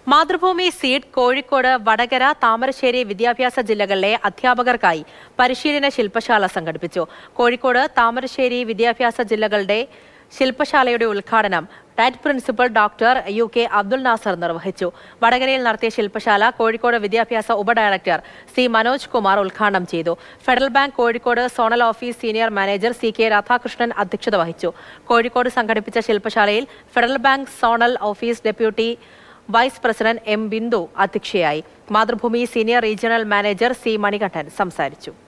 Mathrubhumi seed Kozhikode Vadakara Thamarassery വിദ്യാഭ്യാസ ജില്ലകളിലെ അധ്യാപകർക്കായി പരിശീലന ശില്പശാല സംഘടിപ്പിച്ചു കോഴിക്കോട് താമരശ്ശേരി വിദ്യാഭ്യാസ ജില്ലകളുടെ ശില്പശാലയുടെ ഉദ്ഘാടനം DIET principal doctor U K Abdul Nasar നിർവഹിച്ചു വടകരയിൽ നടത്തിയ ശില്പശാല കോഴിക്കോട് വിദ്യാഭ്യാസ ഉപഡയറക്ടർ സി മനോജ് കുമാർ ഉദ്ഘാടനം ചെയ്തു Federal Bank Kozhikode zonal office senior manager C K Radhakrishnan അധ്യക്ഷത വഹിച്ചു കോഴിക്കോട് സംഘടിപ്പിച്ച ശില്പശാലയിൽ Federal Bank zonal office deputy vice president M Bindu അധ്യക്ഷയായി Mathrubhumi senior regional manager C Manikandan സംസാരിച്ചു